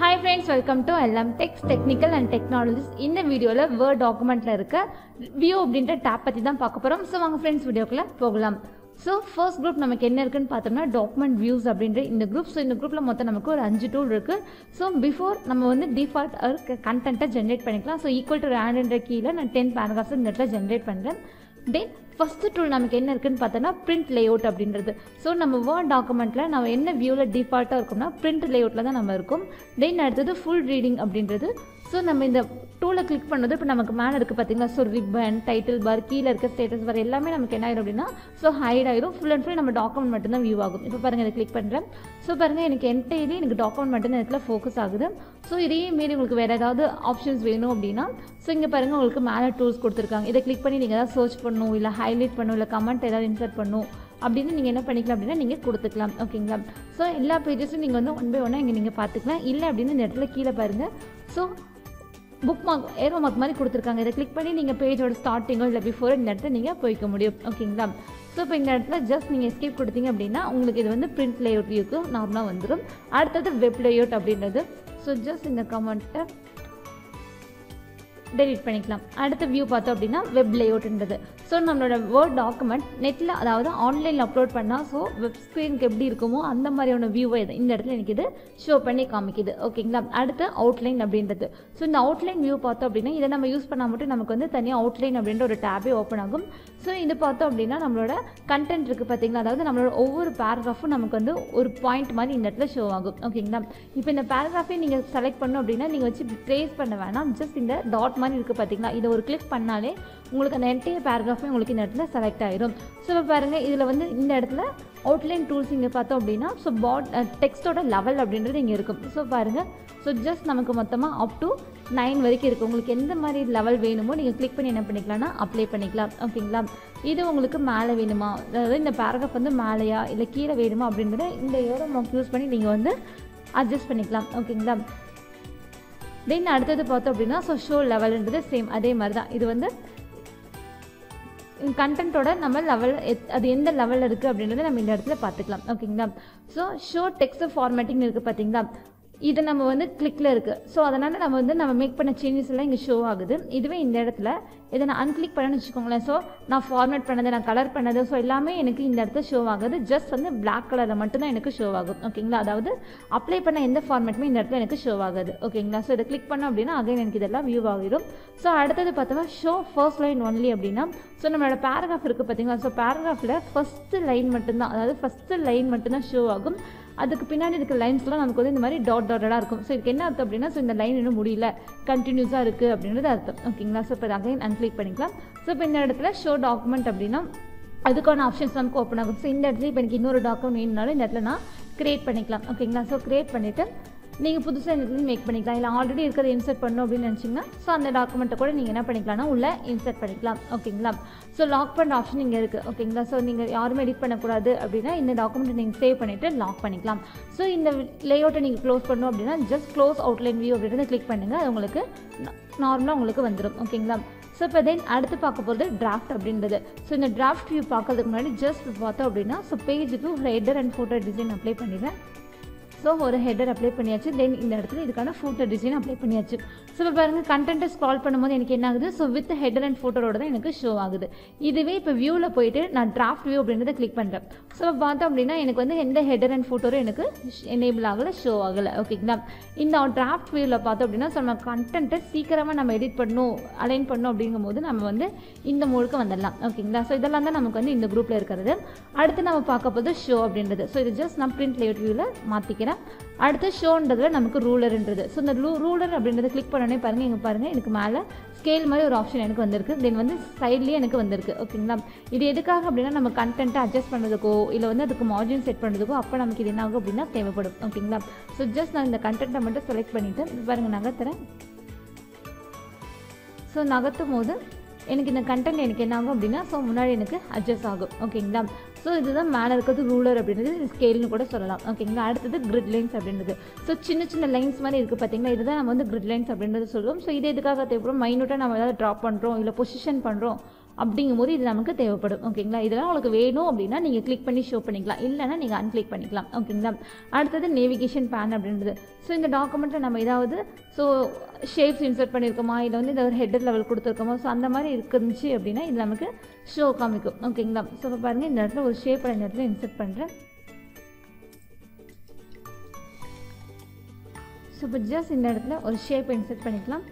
hi friends welcome to LM Techs technical and technologies இந்த வீடியோவில் word டாக்குமெண்ட்டில் இருக்க view அப்படின்ற டேப் பற்றி தான் பார்க்க போகிறோம் ஸோ வாங்க ஃப்ரெண்ட்ஸ் வீடியோக்குள்ளே போகலாம் ஸோ ஃபர்ஸ்ட் குரூப் நமக்கு என்ன இருக்குன்னு பார்த்தோம்னா டாக்குமெண்ட் வியூஸ் அப்படின்ற இந்த குரூப் ஸோ இந்த குரூப்பில் மொத்தம் நமக்கு ஒரு அஞ்சு டூல் இருக்குது ஸோ பிஃபோர் நம்ம வந்து டிஃபால்ட் கண்டென்ட்டை ஜென்ரேட் பண்ணிக்கலாம் ஸோ ஈக்குவல் டு ரேண்ட்ன்ற கீழே நான் டென் பேராகிராஃப்ஸ் இந்த இடத்துல ஜென்ரேட் பண்ணுறேன் தென் ஃபஸ்ட்டு டூல் நமக்கு என்ன இருக்குன்னு பார்த்தோன்னா பிரிண்ட் லேஅவுட் அப்படின்றது ஸோ நம்ம வேர்ட் டாக்குமெண்ட்டில் நம்ம என்ன வியூவில் டிஃபால்ட்டாக இருக்கோம்னா பிரிண்ட் லேஅவுட்டில் தான் நம்ம இருக்கும் தென் அடுத்தது ஃபுல் ரீடிங் அப்படின்றது ஸோ நம்ம இந்த டூலை கிளிக் பண்ணது இப்போ நமக்கு மேலே இருக்குது பார்த்தீங்களா ஸோ ரிப்பன் டைட்டில் பார் கீழே இருக்க ஸ்டேட்டஸ் பார் எல்லாமே நமக்கு என்ன ஆயிடும் அப்படின்னா ஸோ ஹைட் ஆயிடும் ஃபுல் அண்ட் ஃபுல் நம்ம டாக்குமெண்ட் மட்டும்தான் வியூ ஆகும் இப்போ பாருங்கள் இதை கிளிக் பண்ணுறேன் ஸோ பாருங்கள் எனக்கு என்டையர்லி எனக்கு டாக்குமெண்ட் மட்டும் இடத்துல ஃபோக்கஸ் ஆகுது ஸோ இதையே மீறி உங்களுக்கு வேறு ஏதாவது ஆப்ஷன்ஸ் வேணும் அப்படின்னா ஸோ இங்கே பாருங்கள் உங்களுக்கு மேலே டூல்ஸ் கொடுத்துருக்காங்க இதை கிளிக் பண்ணி நீங்கள் ஏதாவது சர்ச் பண்ணணும் இல்லை ஹைலைட் பண்ணணும் இல்லை கமெண்ட் ஏதாவது இன்சர்ட் பண்ணணும் அப்படின்னு நீங்கள் என்ன பண்ணிக்கலாம் அப்படின்னா நீங்கள் கொடுத்துக்கலாம் ஓகேங்களா ஸோ எல்லா பேஜஸும் நீங்கள் வந்து ஒன் பை ஒன்னாக இங்கே நீங்கள் பார்த்துக்கலாம் இல்லை அப்படின்னு இந்த இடத்துல கீழே பாருங்கள் so bookmark arrow mark மாதிரி கொடுத்துருக்காங்க இதை கிளிக் பண்ணி நீங்கள் பேஜோட ஸ்டார்டிங்கோ இல்லை பிஃபோரோ இந்த இடத்துல நீங்கள் போய்க்க முடியும் ஓகேங்களா ஸோ இப்போ இந்த இடத்துல ஜஸ்ட் நீங்கள் எஸ்கேப் கொடுத்தீங்க அப்படின்னா உங்களுக்கு இது வந்து பிரிண்ட் லேஅவுட் வியூக்கு நார்மலாக வந்துடும் அடுத்தது வெப் லேஅவுட் அப்படின்றது ஸோ ஜஸ்ட் இந்த கமெண்ட்டை டெலிட் பண்ணிக்கலாம் அடுத்த வியூ பார்த்தோம் அப்படின்னா வெப் லேஅவுட்ன்றது ஸோ நம்மளோட வேர்ட் டாக்குமெண்ட் நெட்டில் அதாவது ஆன்லைனில் அப்லோட் பண்ணால் ஸோ வெப் ஸ்க்ரீனுக்கு எப்படி இருக்குமோ அந்த மாதிரியான வியூவை இது இந்த இடத்துல எனக்கு இது ஷோ பண்ணி காமிக்குது ஓகேங்களா அடுத்து அவுட்லைன் அப்படின்றது ஸோ இந்த அவுட்லைன் வியூ பார்த்தோம் அப்படின்னா இதை நம்ம யூஸ் பண்ணால் மட்டும் நமக்கு வந்து தனியாக அவுட்லைன் அப்படின்ற ஒரு டேபே ஓப்பன் ஆகும் ஸோ இது பார்த்தோம் அப்படின்னா நம்மளோட கண்டென்ட் இருக்குது பார்த்தீங்களா அதாவது நம்மளோட ஒவ்வொரு பேராகிராஃபும் நமக்கு வந்து ஒரு பாயிண்ட் மாதிரி இந்த இடத்துல ஷோ ஆகும் ஓகேங்களா இப்போ இந்த பேராகிராஃபே நீங்கள் செலக்ட் பண்ணோம் அப்படின்னா நீங்கள் வச்சு ட்ரேஸ் பண்ண வேணாம் ஜஸ்ட் இந்த டாட் மாதிரி இருக்குது பார்த்தீங்களா இதை ஒரு கிளிக் பண்ணாலே உங்களுக்கு அந்த என்டையர் பேராகிராஃபே உங்களுக்கு இந்த இடத்துல செலக்ட் ஆயிரும் ஸோ இப்போ பாருங்கள் இதில் வந்து இந்த இடத்துல அவுட்லைன் டூல்ஸ் இங்கே பார்த்தோம் அப்படின்னா ஸோ பாட் டெக்ஸ்ட்டோட லெவல் அப்படின்றது இங்கே இருக்கும் ஸோ பாருங்கள் ஸோ ஜஸ்ட் நமக்கு மொத்தமாக அப் டு நைன் வரைக்கும் இருக்குது உங்களுக்கு எந்த மாதிரி லெவல் வேணுமோ நீங்கள் கிளிக் பண்ணி என்ன பண்ணிக்கலாம்னா அப்ளை பண்ணிக்கலாம் ஓகேங்களா இது உங்களுக்கு மேலே வேணுமா அதாவது இந்த பேராகிராஃப் வந்து மேலேயா இல்லை கீழே வேணுமா அப்படின்றத இந்த ஏரோ மார்க் யூஸ் பண்ணி நீங்கள் வந்து அட்ஜஸ்ட் பண்ணிக்கலாம் ஓகேங்களா தென் அடுத்தது பார்த்தோம் அப்படின்னா ஸோ ஷோ லெவல்ன்றது சேம் அதே மாதிரி தான் இது வந்து கண்டென்ட்டோட நம்ம லெவல் அது எந்த லெவலில் இருக்குது அப்படின்றத நம்ம இந்த இடத்துல பார்த்துக்கலாம் ஓகேங்களா ஸோ ஷோ டெக்ஸ்ட் ஃபார்மேட்டிங் இருக்குது பார்த்தீங்களா இது நம்ம வந்து கிளிக்கில் இருக்குது ஸோ அதனால் நம்ம வந்து நம்ம மேக் பண்ண சேஞ்சஸ் எல்லாம் இங்கே ஷோ ஆகுது இதுவே இந்த இடத்துல இதை நான் அன்கிளிக் பண்ணேன்னு வச்சுக்கோங்களேன் ஸோ நான் ஃபார்மேட் பண்ணது நான் கலர் பண்ணது ஸோ எல்லாமே எனக்கு இந்த இடத்துல ஷோ ஆகுது ஜஸ்ட் வந்து பிளாக் கலரில் மட்டும்தான் எனக்கு ஷோ ஆகும் ஓகேங்களா அதாவது அப்ளை பண்ண எந்த ஃபார்மேட்டுமே இந்த இடத்துல எனக்கு ஷோ ஆகுது ஓகேங்களா ஸோ இதை கிளிக் பண்ணோம் அப்படின்னா அகைன் எனக்கு இதெல்லாம் வியூ ஆகிடும் ஸோ அடுத்தது பார்த்தோம்னா ஷோ ஃபர்ஸ்ட் லைன் ஒன்லி அப்படின்னா ஸோ நம்மளோட பேராகிராஃப் இருக்குது பார்த்தீங்களா ஸோ பேராகிராஃபில் ஃபஸ்ட்டு லைன் மட்டும்தான் அதாவது ஃபஸ்ட்டு லைன் மட்டும்தான் ஷோ ஆகும் அதுக்கு பின்னாடி இருக்க லைன்ஸ்லாம் நமக்கு வந்து இந்த மாதிரி டாட் டாட்டடாக இருக்கும் ஸோ இதுக்கு என்ன அர்த்தம் அப்படின்னா ஸோ இந்த லைன் இன்னும் முடியல கண்டினியூஸாக இருக்குது அப்படின்றது அர்த்தம் ஓகேங்களா ஸோ இப்போ அகைன் அன்கிளிக் பண்ணிக்கலாம் ஸோ இப்போ இந்த இடத்துல ஷோ டாக்குமெண்ட் அப்படின்னா அதுக்கான ஆப்ஷன்ஸ் நமக்கு ஓப்பன் ஆகும் ஸோ இந்த இடத்துல இப்போ எனக்கு இன்னொரு டாக்குமெண்ட் வேணும்னாலும் இந்த இடத்துல நான் க்ரியேட் பண்ணிக்கலாம் ஓகேங்களா ஸோ க்ரியேட் பண்ணிவிட்டு நீங்கள் புதுசாக இந்த மேக் பண்ணிக்கலாம் இல்லை ஆல்ரெடி இருக்கிறத இன்சர்ட் பண்ணணும் அப்படின்னு நினச்சிங்கன்னா ஸோ அந்த டாக்குமெண்ட்டை கூட நீங்கள் என்ன பண்ணிக்கலாம்னா உள்ளே இன்சர்ட் பண்ணிக்கலாம் ஓகேங்களா ஸோ லாக் பண்ணுற ஆப்ஷன் இங்கே இருக்குது ஓகேங்களா ஸோ நீங்கள் யாருமே எடிட் பண்ணக்கூடாது அப்படின்னா இந்த டாக்குமெண்ட்டை நீங்கள் சேவ் பண்ணிவிட்டு லாக் பண்ணிக்கலாம் ஸோ இந்த லேஅவுட்டை நீங்கள் க்ளோஸ் பண்ணணும் அப்படின்னா ஜஸ்ட் க்ளோஸ் அவுட்லைன் வியூ அப்படின்றத கிளிக் பண்ணுங்கள் அது உங்களுக்கு நார்மலாக உங்களுக்கு வந்துடும் ஓகேங்களா ஸோ இப்போ தென் அடுத்து பார்க்க போகிறது டிராஃப்ட் அப்படின்றது ஸோ இந்த டிராஃப்ட் வியூ பார்க்கறதுக்கு முன்னாடி ஜஸ்ட் பார்த்தோம் அப்படின்னா ஸோ பேஜுக்கு header and photo design apply பண்ணிடுறேன் ஸோ ஒரு ஹெடர் அப்ளை பண்ணியாச்சு தென் இந்த இடத்துல இதுக்கான ஃபோட்டோ டிசைன் அப்ளை பண்ணியாச்சு ஸோ இப்போ பாருங்கள் கண்டென்ட்டை ஸ்க்ரால் பண்ணும்போது எனக்கு என்ன ஆகுது ஸோ வித் ஹெடர் அண்ட் ஃபோட்டோட தான் எனக்கு ஷோ ஆகுது இதுவே இப்போ வியூவில் போயிட்டு நான் டிராஃப்ட் வியூ அப்படின்றத கிளிக் பண்ணுறேன் ஸோ இப்போ பார்த்தோம் அப்படின்னா எனக்கு வந்து எந்த ஹெடர் அண்ட் ஃபோட்டோரும் எனக்கு எனேபிள் ஆகலை ஷோ ஆகலை ஓகேங்களா இந்த டிராஃப்ட் வியூவில் பார்த்தோம் அப்படின்னா ஸோ நம்ம கண்டென்ட்டை சீக்கிரமாக நம்ம எடிட் பண்ணணும் அலைன் பண்ணணும் அப்படிங்கும்போது நம்ம வந்து இந்த மோடுக்கு வந்துடலாம் ஓகேங்களா ஸோ இதெல்லாம் தான் நமக்கு வந்து இந்த குரூப்பில் இருக்கிறது அடுத்து நம்ம பார்க்க போது ஷோ அப்படின்றது ஸோ இது ஜஸ்ட் நான் பிரிண்ட் லேஅவுட் வியூவில் மாற்றிக்கிறேன் அடுத்து ஷோன்றதுல நமக்கு ரூலர்ன்றது ஸோ இந்த ரூ ரூலர் அப்படின்றத கிளிக் பண்ணோடனே பாருங்கள் இங்கே பாருங்கள் எனக்கு மேலே ஸ்கேல் மாதிரி ஒரு ஆப்ஷன் எனக்கு வந்திருக்கு தென் வந்து சைட்லேயே எனக்கு வந்திருக்கு ஓகேங்களா இது எதுக்காக அப்படின்னா நம்ம கண்டென்ட்டை அட்ஜஸ்ட் பண்ணுறதுக்கோ இல்லை வந்து அதுக்கு மார்ஜின் செட் பண்ணுறதுக்கோ அப்போ நமக்கு இது என்ன ஆகும் அப்படின்னா தேவைப்படும் ஓகேங்களா ஸோ ஜஸ்ட் நான் இந்த கண்டென்ட்டை மட்டும் செலக்ட் பண்ணிவிட்டு பாருங்கள் நகர்த்துறேன் ஸோ நகர்த்தும் போது எனக்கு இந்த கண்டென்ட் எனக்கு என்ன ஆகும் அப்படின்னா ஸோ முன்னாடி எனக்கு அட்ஜஸ்ட் ஆகும் ஓகேங்களா ஸோ இதுதான் மேலே இருக்கிறது ரூலர் அப்படின்றது ஸ்கேல்னு கூட சொல்லலாம் ஓகேங்களா அடுத்தது கிரிட் லைன்ஸ் அப்படின்றது ஸோ சின்ன சின்ன லைன்ஸ் மாதிரி இருக்குது பார்த்தீங்களா இதுதான் நம்ம வந்து கிரிட் லைன்ஸ் அப்படின்றது சொல்லுவோம் ஸோ இது எதுக்காக தேவைப்படும் மைனூட்டாக நம்ம ஏதாவது ட்ராப் பண்ணுறோம் இல்லை பொசிஷன் பண்ணுறோம் அப்படிங்கும்போது இது நமக்கு தேவைப்படும் ஓகேங்களா இதெல்லாம் உங்களுக்கு வேணும் அப்படின்னா நீங்கள் கிளிக் பண்ணி ஷோ பண்ணிக்கலாம் இல்லைன்னா நீங்கள் அன்கிளிக் பண்ணிக்கலாம் ஓகேங்களா அடுத்தது நேவிகேஷன் பேன் அப்படின்றது ஸோ இந்த டாக்குமெண்ட்டில் நம்ம ஏதாவது ஸோ ஷேப்ஸ் இன்சர்ட் பண்ணியிருக்கோமா இல்லை வந்து இந்த ஒரு ஹெட்டர் லெவல் கொடுத்துருக்கோமா ஸோ அந்த மாதிரி இருந்துச்சு அப்படின்னா இது நமக்கு ஷோ காமிக்கும் ஓகேங்களா ஸோ இப்போ பாருங்கள் இந்த இடத்துல ஒரு ஷேப்பை இந்த இடத்துல இன்சர்ட் பண்ணுறேன் ஸோ இப்போ ஜஸ்ட் இந்த இடத்துல ஒரு ஷேப் இன்சர்ட் பண்ணிக்கலாம்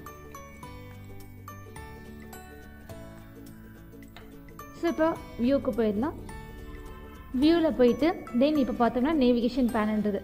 ஸோ இப்போ வியூக்கு போயிடலாம் வியூவில் போயிட்டு தென் இப்போ பார்த்தோம்னா நேவிகேஷன் பேனன்றது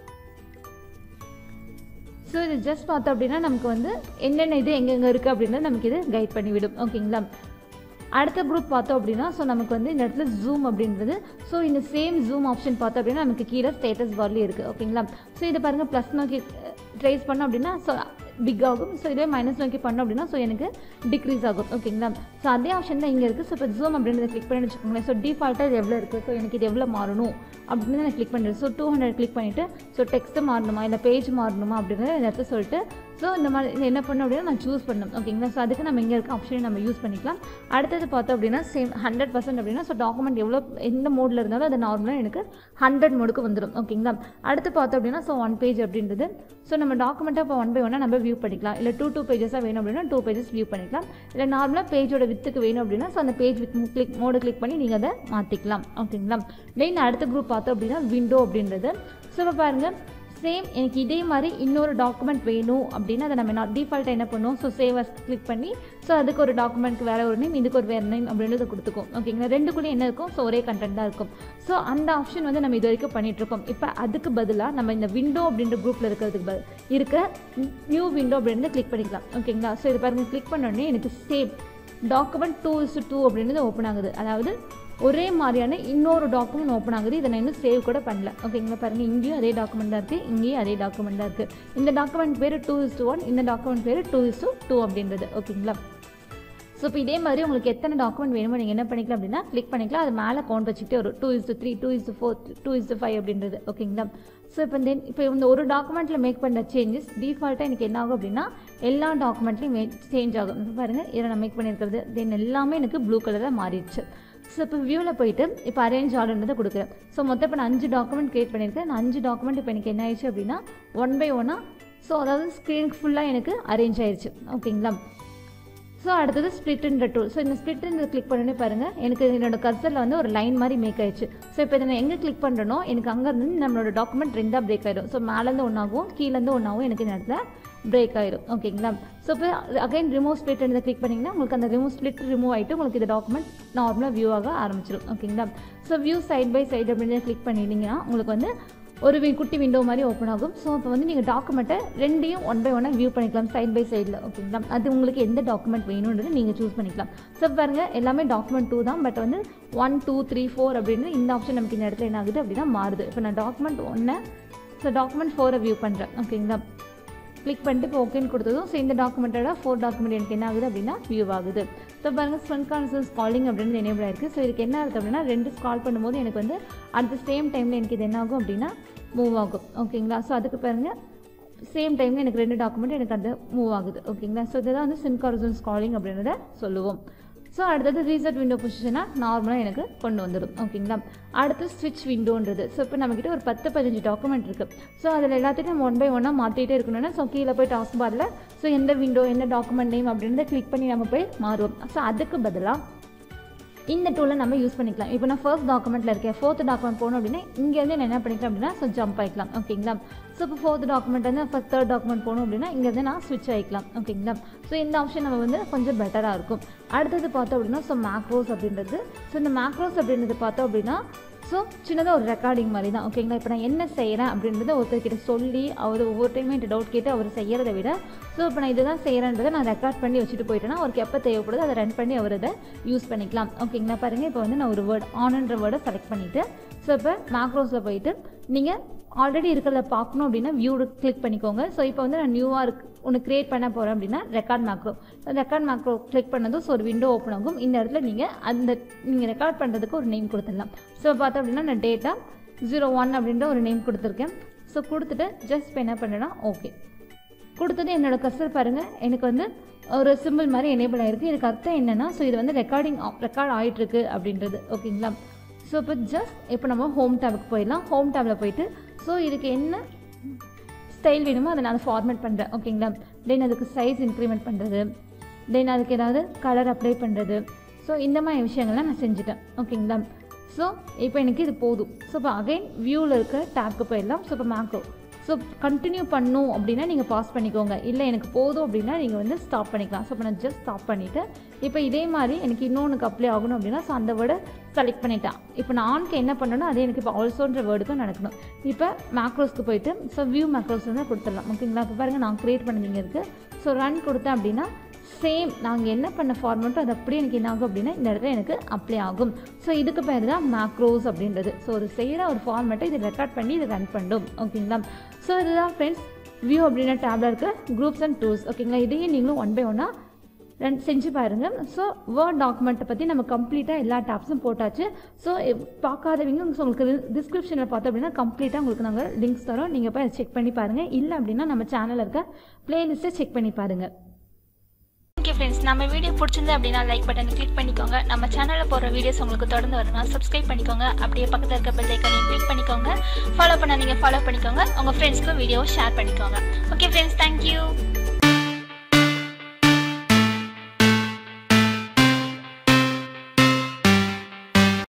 ஸோ இது ஜஸ்ட் பார்த்தோம் அப்படின்னா நமக்கு வந்து என்னென்ன இது எங்கெங்கே இருக்குது அப்படின்றது நமக்கு இது கைட் பண்ணிவிடும் ஓகேங்களா அடுத்த குரூப் பார்த்தோம் அப்படின்னா ஸோ நமக்கு வந்து இந்த இடத்துல ஜூம் அப்படின்றது ஸோ இந்த சேம் ஜூம் ஆப்ஷன் பார்த்தோம் அப்படின்னா நமக்கு கீழே ஸ்டேட்டஸ் பார்லேயும் இருக்குது ஓகேங்களா ஸோ இது பாருங்கள் ப்ளஸ் நோக்கி ட்ரேஸ் பண்ணோம் அப்படின்னா ஸோ பிக் ஆகும் ஸோ இதே மைனஸ் நோக்கி பண்ணோம் அப்படின்னா ஸோ எனக்கு டிக்ரீஸ் ஆகும் ஓகேங்களா ஸோ அதே ஆப்ஷன் தான் இங்கே இருக்குது ஸோ இப்போ ஜூம் அப்படின்றத கிளிக் பண்ணி வச்சுக்கோங்களேன் ஸோ டிஃபால்ட்டாக இது எவ்வளோ இருக்குது ஸோ எனக்கு இது எவ்வளோ மாறணும் அப்படின்னு நான் கிளிக் பண்ணிடுறேன் ஸோ டூ ஹண்ட்ரட் கிளிக் பண்ணிவிட்டு ஸோ டெக்ஸ்ட்டு மாறணுமா இல்லை பேஜ் மாறணுமா அப்படின்றத இந்த இடத்துல சொல்லிட்டு ஸோ இந்த மாதிரி இது என்ன பண்ணணும் அப்படின்னா நான் சூஸ் பண்ணணும் ஓகேங்களா ஸோ அதுக்கு நம்ம இங்கே இருக்க ஆப்ஷனை நம்ம யூஸ் பண்ணிக்கலாம் அடுத்தது பார்த்தோம் அப்படின்னா சேம் ஹண்ட்ரட் பர்சன்ட் அப்படின்னா ஸோ டாக்குமெண்ட் எவ்வளோ எந்த மோடில் இருந்தாலும் அது நார்மலாக எனக்கு ஹண்ட்ரட் மோடுக்கு வந்துடும் ஓகேங்களா அடுத்து பார்த்தோம் அப்படின்னா ஸோ ஒன் பேஜ் அப்படின்றது ஸோ நம்ம டாக்குமெண்ட்டாக இப்போ ஒன் பை ஒன்னாக நம்ம வியூ பண்ணிக்கலாம் இல்லை டூ டூ பேஜஸாக வேணும் அப்படின்னா டூ பேஜஸ் வியூ பண்ணிக்கலாம் இல்லை நார்மலாக பேஜோட வித்துக்கு வேணும் அப்படின்னா ஸோ அந்த page with click mode click பண்ணி நீங்கள் அதை மாற்றிக்கலாம் ஓகேங்களா தென் அடுத்த குரூப் பார்த்தோம் அப்படின்னா விண்டோ அப்படின்றது ஸோ இப்போ பாருங்கள் சேம் எனக்கு இதே மாதிரி இன்னொரு டாக்குமெண்ட் வேணும் அப்படின்னு அதை நம்ம நான் டிஃபால்ட்டாக என்ன பண்ணுவோம் ஸோ சேவ் அஸ் கிளிக் பண்ணி ஸோ அதுக்கு ஒரு டாக்குமெண்ட்க்கு வேறு ஒரு நேம் இதுக்கு ஒரு வேறு நேம் அப்படின்றத கொடுத்துக்கும் ஓகேங்களா ரெண்டுக்குள்ளே என்ன இருக்கும் ஸோ ஒரே கண்டென்ட் தான் இருக்கும் ஸோ அந்த ஆப்ஷன் வந்து நம்ம இது வரைக்கும் பண்ணிகிட்ருக்கோம் இப்போ அதுக்கு பதிலாக நம்ம இந்த விண்டோ அப்படின்ற குரூப்பில் இருக்கிறதுக்கு பதில் இருக்க நியூ விண்டோ அப்படின்றத கிளிக் பண்ணிக்கலாம் ஓகேங்களா ஸோ இது பாருங்கள் கிளிக் பண்ணோடனே எனக்கு save document two is two அப்படின்றது ஓப்பன் ஆகுது அதாவது ஒரே மாதிரியான இன்னொரு டாக்குமெண்ட் ஓப்பன் ஆகுது இதை நான் இன்னும் சேவ் கூட பண்ணல ஓகேங்களா பாருங்கள் இங்கேயும் அதே டாக்குமெண்ட் தான் இருக்குது இங்கேயும் அதே டாக்குமெண்ட் தான் இருக்குது இந்த டாக்குமெண்ட் பேர் டூ இஸ் டூ ஒன் இந்த டாக்குமெண்ட் பேர் டூ இஸ் டூ டூ அப்படின்றது ஓகேங்களா ஸோ இப்போ இதே மாதிரி உங்களுக்கு எத்தனை டாக்குமெண்ட் வேணுமோ நீங்கள் என்ன பண்ணிக்கலாம் அப்படின்னா கிளிக் பண்ணிக்கலாம் அது மேலே கவுண்ட் வச்சுக்கிட்டே வரும் two is three two is four two is five அப்படின்றது ஓகேங்களா ஸோ இப்போ தென் இப்போ இந்த ஒரு டாக்குமெண்ட்டில் மேக் பண்ண சேஞ்சஸ் டிஃபால்ட்டாக எனக்கு என்ன ஆகும் அப்படின்னா எல்லா டாக்குமெண்ட்லையும் மே சேஞ்ச் ஆகும் இப்போ பாருங்கள் இதை நான் மேக் பண்ணியிருக்கிறது தென் எல்லாமே எனக்கு ப்ளூ கலராக மாறிடுச்சு ஸோ இப்போ வியூவில் போயிட்டு இப்போ அரேஞ்ச் ஆர்டர்ன்றதை கொடுக்குறேன் ஸோ மொத்தம் இப்போ நான் அஞ்சு டாக்குமெண்ட் க்ரியேட் பண்ணியிருக்கேன் நான் அஞ்சு டாக்குமெண்ட் இப்போ எனக்கு என்ன ஆயிடுச்சு அப்படின்னா ஒன் பை ஒன்னாக ஸோ அதாவது ஸ்க்ரீனுக்கு ஃபுல்லாக எனக்கு அரேஞ்ச் ஆயிடுச்சு ஓகேங்களா ஸோ அடுத்தது ஸ்ப்ளிட்ன்ற டூல் ஸோ இந்த ஸ்ப்ளிட்ன்ற கிளிக் பண்ணனே பாருங்கள் எனக்கு என்னோட கர்சரில் வந்து ஒரு லைன் மாதிரி மேக் ஆயிடுச்சு ஸோ இப்போ இதை நான் எங்கே கிளிக் பண்ணுறனோ எனக்கு அங்கேருந்து நம்மளோட டாக்குமெண்ட் ரெண்டாக பிரேக் ஆயிடும் ஸோ மேலேருந்து ஒன்றாகும் கீழேருந்து ஒன்றாகும் எனக்கு இந்த இடத்துல பிரேக் ஆயிடும் ஓகேங்களா ஸோ இப்போ அகைன் ரிமூவ் ஸ்ப்ளிட் கிளிக் பண்ணிங்கன்னா உங்களுக்கு அந்த ரிமூவ் ஸ்ப்ளிட் ரிமூவ் ஆகிட்டு உங்களுக்கு இந்த டாக்குமெண்ட் நார்மலாக வியூ ஆக ஆரம்பிச்சிடும் ஓகேங்களா so view side by side அப்படின்னு கிளிக் பண்ணிட்டீங்கன்னா உங்களுக்கு வந்து ஒரு வி- குட்டி விண்டோ மாதிரி ஓப்பன் ஆகும் ஸோ அப்போ வந்து நீங்கள் டாக்குமெண்ட்டை ரெண்டையும் ஒன் பை ஒன்னாக வியூ பண்ணிக்கலாம் சைட் பை சைடில் ஓகேங்களா அது உங்களுக்கு எந்த டாக்குமெண்ட் வேணுன்றது நீங்கள் சூஸ் பண்ணிக்கலாம் ஸோ பாருங்க எல்லாமே டாக்குமெண்ட் டூ தான் பட் வந்து ஒன் டூ த்ரீ ஃபோர் அப்படின்னு இந்த ஆப்ஷன் நமக்கு இந்த இடத்துல என்ன ஆகுது அப்படின்னா மாறுது இப்போ நான் டாக்குமெண்ட் ஒன்றை ஸோ டாக்குமெண்ட் ஃபோரை வியூ பண்ணுறேன் ஓகேங்களா கிளிக் பண்ணிட்டு இப்போ ஓகேன்னு கொடுத்ததும் ஸோ இந்த டாக்குமெண்ட்டோட ஃபோர் டாக்குமெண்ட் எனக்கு என்ன ஆகுது அப்படின்னா வியூ ஆகுது ஸோ பாருங்கள் ஸ்பெண்ட் கான்சன்ஸ் காலிங் அப்படின்னு எனேபிள் ஆயிருக்கு ஸோ இதுக்கு என்ன இருக்குது அப்படின்னா ரெண்டு ஸ்கால் பண்ணும்போது எனக்கு வந்து அட் த சேம் டைமில் எனக்கு இது என்ன ஆகும் அப்படின்னா மூவ் ஆகும் ஓகேங்களா ஸோ அதுக்கு பாருங்கள் சேம் டைமில் எனக்கு ரெண்டு டாக்குமெண்ட் எனக்கு அது மூவ் ஆகுது ஓகேங்களா ஸோ இதுதான் வந்து சின் கான்சன்ஸ் காலிங் அப்படின்றத சொல்லுவோம் ஸோ அடுத்தது ரீசெட் விண்டோ பொசிஷனாக நார்மலாக எனக்கு கொண்டு வந்துடும் ஓகேங்களா அடுத்து ஸ்விட்ச் விண்டோன்றது ஸோ இப்போ நம்மக்கிட்ட ஒரு பத்து பதினஞ்சு டாக்குமெண்ட் இருக்குது ஸோ அதில் எல்லாத்தையும் நம்ம ஒன் பை ஒன்னாக மாற்றிட்டே இருக்கணும்னா ஸோ கீழே போய் டாஸ்க் பாரில் ஸோ எந்த விண்டோ எந்த டாக்குமெண்ட் நேம் அப்படின்றத கிளிக் பண்ணி நம்ம போய் மாறுவோம் ஸோ அதுக்கு பதிலாக இந்த டூலை நம்ம யூஸ் பண்ணிக்கலாம் இப்போ நான் ஃபர்ஸ்ட் டாக்குமெண்ட்டில் இருக்கேன் ஃபோர்த் டாக்குமெண்ட் போகணும் அப்படின்னா இங்கேருந்து நான் என்ன பண்ணிக்கலாம் அப்படின்னா ஸோ ஜம்ப் ஆகிக்கலாம் ஓகேங்களா ஸோ இப்போ ஃபோர்த் டாக்குமெண்ட் வந்து ஃபஸ்ட் தேர்ட் டாக்குமெண்ட் போகணும் அப்படின்னா இங்கேருந்து நான் ஸ்விட்ச் ஆகிக்கலாம் ஓகேங்களா ஸோ இந்த ஆப்ஷன் நம்ம வந்து கொஞ்சம் பெட்டராக இருக்கும் அடுத்தது பார்த்தோம் அப்படின்னா ஸோ மேக்ரோஸ் அப்படின்றது ஸோ இந்த மேக்ரோஸ் அப்படின்றது பார்த்தோம் அப்படின்னா ஸோ சின்னதாக ஒரு ரெக்கார்டிங் மாதிரி தான் ஓகேங்களா இப்போ நான் என்ன செய்கிறேன் அப்படின்றத ஒருத்தர்கிட்ட சொல்லி அவர் ஒவ்வொரு டைமும் என்கிட்ட டவுட் கேட்டு அவர் செய்கிறத விட ஸோ இப்போ நான் இதுதான் செய்கிறேன்றதை நான் ரெக்கார்ட் பண்ணி வச்சுட்டு போயிட்டேன்னா அவருக்கு எப்போ தேவைப்படுதோ அதை ரன் பண்ணி அவர் அதை யூஸ் பண்ணிக்கலாம் ஓகேங்களா பாருங்கள் இப்போ வந்து நான் ஒரு வேர்ட் ஆன்ன்ற வேர்டை செலக்ட் பண்ணிவிட்டு ஸோ இப்போ மேக்ரோஸில் போயிட்டு நீங்கள் ஆல்ரெடி இருக்கிறத பார்க்கணும் அப்படின்னா வியூ கிளிக் பண்ணிக்கோங்க ஸோ இப்போ வந்து நான் நியூவாக இருக்கு ஒன்று கிரியேட் பண்ண போகிறேன் அப்படின்னா record macro record macro click பண்ணதும் ஸோ ஒரு விண்டோ ஓப்பன் ஆகும் இந்த இடத்துல நீங்கள் அந்த நீங்கள் ரெக்கார்ட் பண்ணுறதுக்கு ஒரு நேம் கொடுத்துடலாம் ஸோ பார்த்தோம் அப்படின்னா நான் டேட்டா ஜீரோ ஒன் அப்படின்ற ஒரு நேம் கொடுத்துருக்கேன் ஸோ கொடுத்துட்டு ஜஸ்ட் இப்போ என்ன பண்ணுறேன்னா ஓகே கொடுத்தது என்னோட கசர் பாருங்கள் எனக்கு வந்து ஒரு சிம்பிள் மாதிரி எனேபிள் ஆயிருக்கு இதுக்கு அர்த்தம் என்னென்னா ஸோ இது வந்து ரெக்கார்டிங் ரெக்கார்ட் ஆகிட்டுருக்கு அப்படின்றது ஓகேங்களா ஸோ இப்போ ஜஸ்ட் இப்போ நம்ம ஹோம் டேபுக்கு போயிடலாம் ஹோம் டேபில் போயிட்டு ஸோ இதுக்கு என்ன ஸ்டைல் வேணுமோ அதை நான் ஃபார்மேட் பண்ணுறேன் ஓகேங்களா தென் அதுக்கு சைஸ் இன்க்ரிமெண்ட் பண்ணுறது தென் அதுக்கு ஏதாவது கலர் அப்ளை பண்ணுறது ஸோ இந்த மாதிரி விஷயங்கள்லாம் நான் செஞ்சுட்டேன் ஓகேங்களா ஸோ இப்போ எனக்கு இது போதும் ஸோ இப்போ அகைன் வியூவில் இருக்க டேப்க்கு போயிடலாம் ஸோ இப்போ மேக்கோ ஸோ கண்டினியூ பண்ணும் அப்படின்னா நீங்கள் பாஸ் பண்ணிக்கோங்க இல்லை எனக்கு போதும் அப்படின்னா நீங்கள் வந்து ஸ்டாப் பண்ணிக்கலாம் ஸோ இப்போ நான் ஜஸ்ட் ஸ்டாப் பண்ணிவிட்டு இப்போ இதே மாதிரி எனக்கு இன்னொன்றுக்கு அப்ளை ஆகணும் அப்படின்னா ஸோ அந்த வேர்டை செலக்ட் பண்ணிட்டேன் இப்போ நான் ஆன்க்கு என்ன பண்ணணும் அதே எனக்கு இப்போ ஆல்சோன்ற வேர்டுக்கும் நடக்கணும் இப்போ மேக்ரோஸ்க்கு போயிட்டு ஸோ வியூ மேக்ரோஸ் வந்து கொடுத்துடலாம் ஓகேங்களா இப்போ பாருங்கள் நான் க்ரியேட் பண்ணதிங்க இருக்குது ஸோ ரன் கொடுத்தேன் அப்படின்னா சேம் நாங்கள் என்ன பண்ண ஃபார்மெட்டோ அது அப்படியே எனக்கு என்ன ஆகும் அப்படின்னா இந்த இடத்துல எனக்கு அப்ளை ஆகும் ஸோ இதுக்கு பேர் தான் மேக்ரோஸ் அப்படின்றது ஸோ ஒரு செய்கிற ஒரு ஃபார்மெட்டை இதை ரெக்கார்ட் பண்ணி இதை ரன் பண்ணும் ஓகேங்களா ஸோ இதுதான் ஃப்ரெண்ட்ஸ் வியூ அப்படின்ற டேப்ல இருக்க குரூப்ஸ் அண்ட் டூல்ஸ் ஓகேங்களா இதையும் நீங்களும் ஒன் பை ஒன்னாக ரன் செஞ்சு பாருங்கள் ஸோ வேர்ட் டாக்குமெண்ட்டை பற்றி நம்ம கம்ப்ளீட்டாக எல்லா டேப்ஸும் போட்டாச்சு ஸோ பார்க்காதவங்க உங்களுக்கு டிஸ்கிரிப்ஷனில் பார்த்தோம் அப்படின்னா கம்ப்ளீட்டாக உங்களுக்கு நாங்கள் லிங்க்ஸ் தரோம் நீங்கள் போய் செக் பண்ணி பாருங்கள் இல்லை அப்படின்னா நம்ம சேனலில் இருக்க பிளேலிஸ்ட்டை செக் பண்ணி பாருங்கள் ஓகே ஃப்ரெண்ட்ஸ் நம்ம வீடியோ பிடிச்சிருந்து அப்படின்னா லைக் பட்டனை கிளிக் பண்ணிக்கோங்க நம்ம சேனலில் போகிற வீடியோஸ் உங்களுக்கு தொடர்ந்து வரணும்னா சப்ஸ்கிரைப் பண்ணிக்கோங்க அப்படியே பக்கத்தில் இருக்க பெல் ஐக்கனையும் கிளிக் பண்ணிக்கோங்க ஃபாலோ பண்ண நீங்கள் ஃபாலோ பண்ணிக்கோங்க உங்கள் ஃப்ரெண்ட்ஸ்க்கும் வீடியோவை ஷேர் பண்ணிக்கோங்க ஓகே ஃப்ரெண்ட்ஸ் தேங்க்யூ